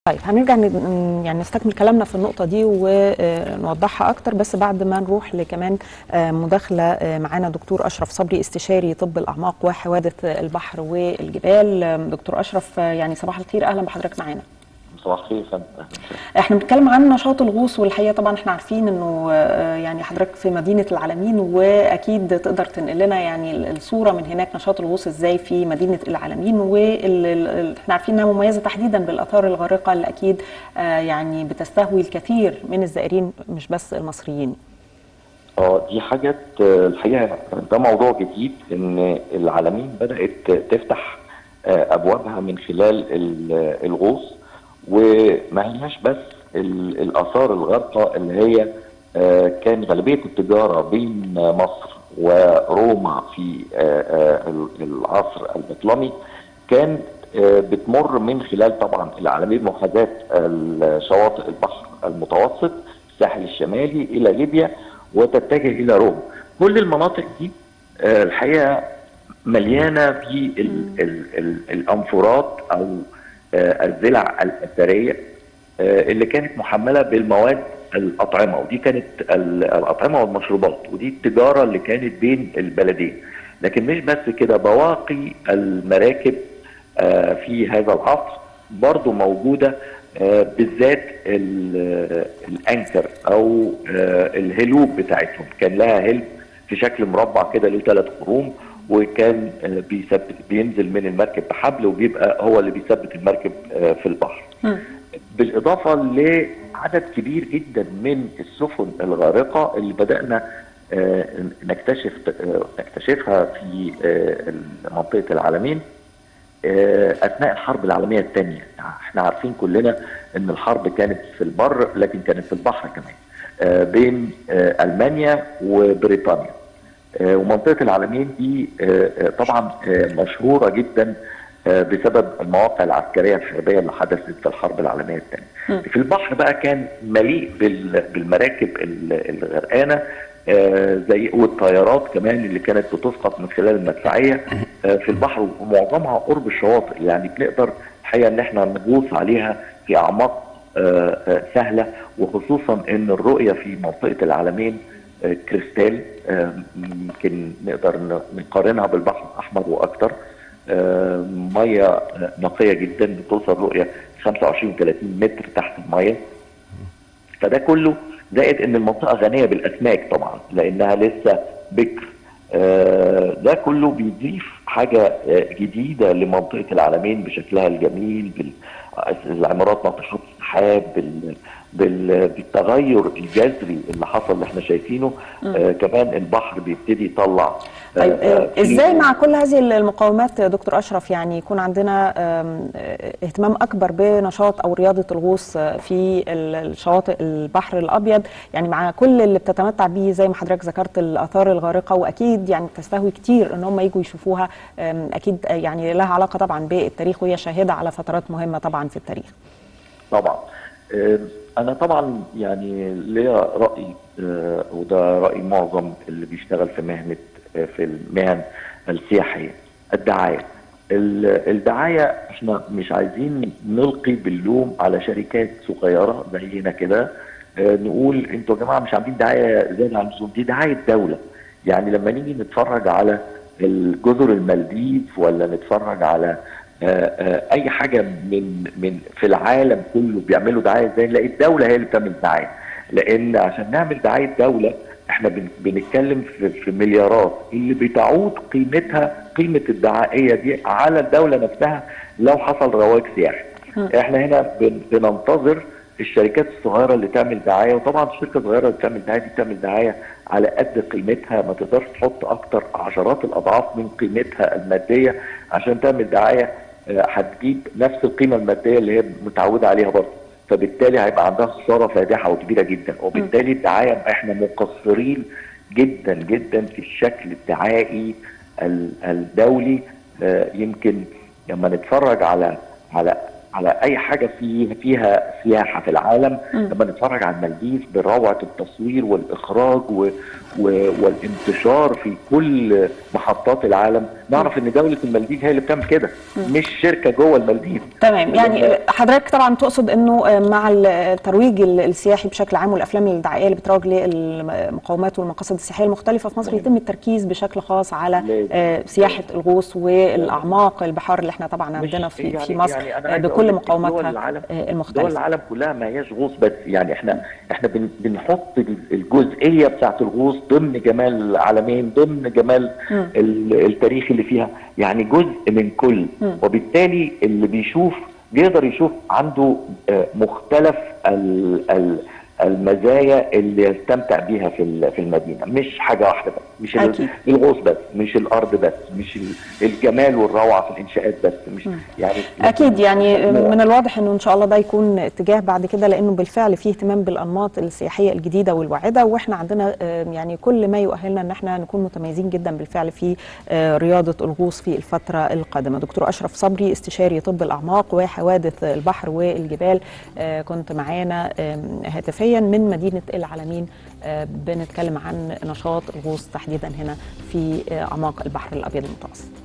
طيب هنرجع ن- يعني نستكمل كلامنا في النقطة دي ونوضحها أكتر بس بعد ما نروح لكمان آه، مداخلة آه، معانا دكتور أشرف صبري استشاري طب الأعماق وحوادث البحر والجبال آه، دكتور أشرف آه، يعني صباح الخير أهلا بحضرتك معانا صباح الخير يا فندم أهلاً وسهلاً. احنا بنتكلم عن نشاط الغوص والحقيقه طبعا احنا عارفين انه آه، يعني حضرتك في مدينه العالمين واكيد تقدر تنقل لنا يعني ال- الصوره من هناك نشاط الغوص ازاي في مدينه العالمين واحنا عارفين انها مميزه تحديدا بالاثار الغارقه اللي اكيد آه، يعني بتستهوي الكثير من الزائرين مش بس المصريين. اه دي حاجة آه، الحقيقة ده موضوع جديد ان العالمين بدأت تفتح آه، ابوابها من خلال ال- الغوص وما هياش بس ال- الاثار الغارقة اللي هي آه، كان غالبية التجارة بين مصر وروما في آه، آه، العصر البطلمي كان آه، بتمر من خلال طبعا العالمين محاذاة شواطئ البحر المتوسط الساحل الشمالي الى ليبيا وتتجه الى روما كل المناطق دي آه، الحقيقه مليانه بالانفورات او آه، الزلع الاثريه آه، اللي كانت محمله بالمواد الاطعمه ودي كانت ال- الاطعمه والمشروبات ودي التجاره اللي كانت بين البلدين لكن مش بس كده بواقي المراكب آه، في هذا العصر برضو موجوده آه، بالذات ال- الانكر او آه، الهلوب بتاعتهم كان لها هلب في شكل مربع كده له ثلاث خروم وكان آه، بيثبت بينزل من المركب بحبل وبيبقى هو اللي بيثبت المركب آه، في البحر بالاضافه لعدد كبير جدا من السفن الغارقه اللي بدانا آه، نكتشف آه، نكتشفها في آه، منطقه العالمين آه، اثناء الحرب العالميه الثانيه احنا عارفين كلنا ان الحرب كانت في البر لكن كانت في البحر كمان آه، بين آه، المانيا وبريطانيا آه، ومنطقه العالمين دي آه، آه، طبعا آه، مشهوره جدا آه، بسبب المواقع العسكريه الحربيه اللي حدثت في الحرب العالميه الثانيه. في البحر بقى كان مليء بال- بالمراكب ال- الغرقانه آه، زي والطيارات كمان اللي كانت بتسقط من خلال المدفعيه آه، في البحر ومعظمها قرب الشواطئ يعني بنقدر الحقيقه ان احنا نغوص عليها في اعماق آه، آه، سهله وخصوصا ان الرؤيه في منطقه العالمين آه، كريستال آه، يمكن نقدر ن- نقارنها بالبحر الاحمر واكثر آه، ميه آه، نقيه جدا بتوصل رؤيه 25 30 متر تحت الميه فده كله زائد ان المنطقه غنيه بالاسماك طبعا لانها لسه بكر آه، ده كله بيضيف حاجه آه، جديده لمنطقه العالمين بشكلها الجميل بالعمارات ناطحات السحاب بال بال- بالتغير الجذري اللي حصل اللي احنا شايفينه آه كمان البحر بيبتدي يطلع آه، طيب آه، آه، في- ازاي مع كل هذه المقاومات يا دكتور اشرف يعني يكون عندنا آم، آه، اهتمام اكبر بنشاط او رياضه الغوص آه، في ال- الشواطئ البحر الابيض يعني مع كل اللي بتتمتع بيه زي ما حضرتك ذكرت الاثار الغارقه واكيد يعني بتستهوي كتير ان هم يجوا يشوفوها آم، اكيد آه، يعني لها علاقه طبعا بالتاريخ وهي شاهده على فترات مهمه طبعا في التاريخ طبعا آه، انا طبعا يعني ليا راي آه، وده راي معظم اللي بيشتغل في مهنه آه، في المهن السياحيه الدعايه ال- الدعايه احنا مش عايزين نلقي باللوم على شركات صغيره زينا كده آه، نقول انتوا يا جماعه مش عاملين دعايه زياده عن اللزوم دي دعايه دوله يعني لما نيجي نتفرج على الجزر المالديف ولا نتفرج على آه، آه، اي حاجه من من في العالم كله بيعملوا دعايه ازاي نلاقي الدوله هي اللي بتعمل دعايه لان عشان نعمل دعايه دوله احنا بن- بنتكلم في, في مليارات اللي بتعود قيمتها قيمه الدعائيه دي على الدوله نفسها لو حصل رواج سياحي احنا هنا بن- بننتظر الشركات الصغيره اللي تعمل دعايه وطبعا الشركه الصغيره اللي بتعمل دعايه دي بتعمل دعايه على قد قيمتها ما تقدرش تحط اكتر عشرات الاضعاف من قيمتها الماديه عشان تعمل دعايه آه، هتجيب نفس القيمه الماديه اللي هي متعوده عليها برضه فبالتالي هيبقى عندها خساره فادحه وكبيره جدا وبالتالي الدعايه احنا مقصرين جدا جدا في الشكل الدعائي ال- الدولي آه، يمكن لما نتفرج على على على اي حاجه في فيها سياحه في العالم مم. لما نتفرج على المالديف بروعه التصوير والاخراج و... و... والانتشار في كل محطات العالم نعرف ان دوله المالديف هي اللي بتعمل كده مش شركه جوه المالديف تمام يعني لما- حضرتك طبعا تقصد انه مع الترويج السياحي بشكل عام والافلام الدعائيه اللي بتروج للمقومات والمقاصد السياحيه المختلفه في مصر يتم التركيز بشكل خاص على لازم. آه، سياحه الغوص والاعماق البحار اللي احنا طبعا مش- عندنا في يعني- في مصر يعني أنا آه، عايز أقول بكل لك مقوماتها دول العالم آه، دول المختلفه العالم كلها ما هياش غوص بس يعني احنا احنا بن بنحط الجزئيه بتاعت الغوص ضمن جمال العالمين ضمن جمال مم. ال- التاريخ اللي فيها يعني جزء من كل مم. وبالتالي اللي بيشوف بيقدر يشوف عنده آه، مختلف ال- ال- المزايا اللي يستمتع بيها في ال- في المدينه مش حاجه واحده بس مش ال- أكيد. الغوص بس مش الارض بس مش ال- الجمال والروعه في الانشاءات بس مش مم. يعني اكيد يعني مجموعة. من الواضح انه ان شاء الله ده يكون اتجاه بعد كده لانه بالفعل فيه اهتمام بالانماط السياحيه الجديده والواعده واحنا عندنا آه، يعني كل ما يؤهلنا ان احنا نكون متميزين جدا بالفعل في آه، رياضه الغوص في الفتره القادمه دكتور اشرف صبري استشاري طب الاعماق وحوادث البحر والجبال آه، كنت معانا آم، هاتفيا من مدينه العالمين آه، بنتكلم عن نشاط الغوص تحديدا هنا في آه، اعماق البحر الابيض المتوسط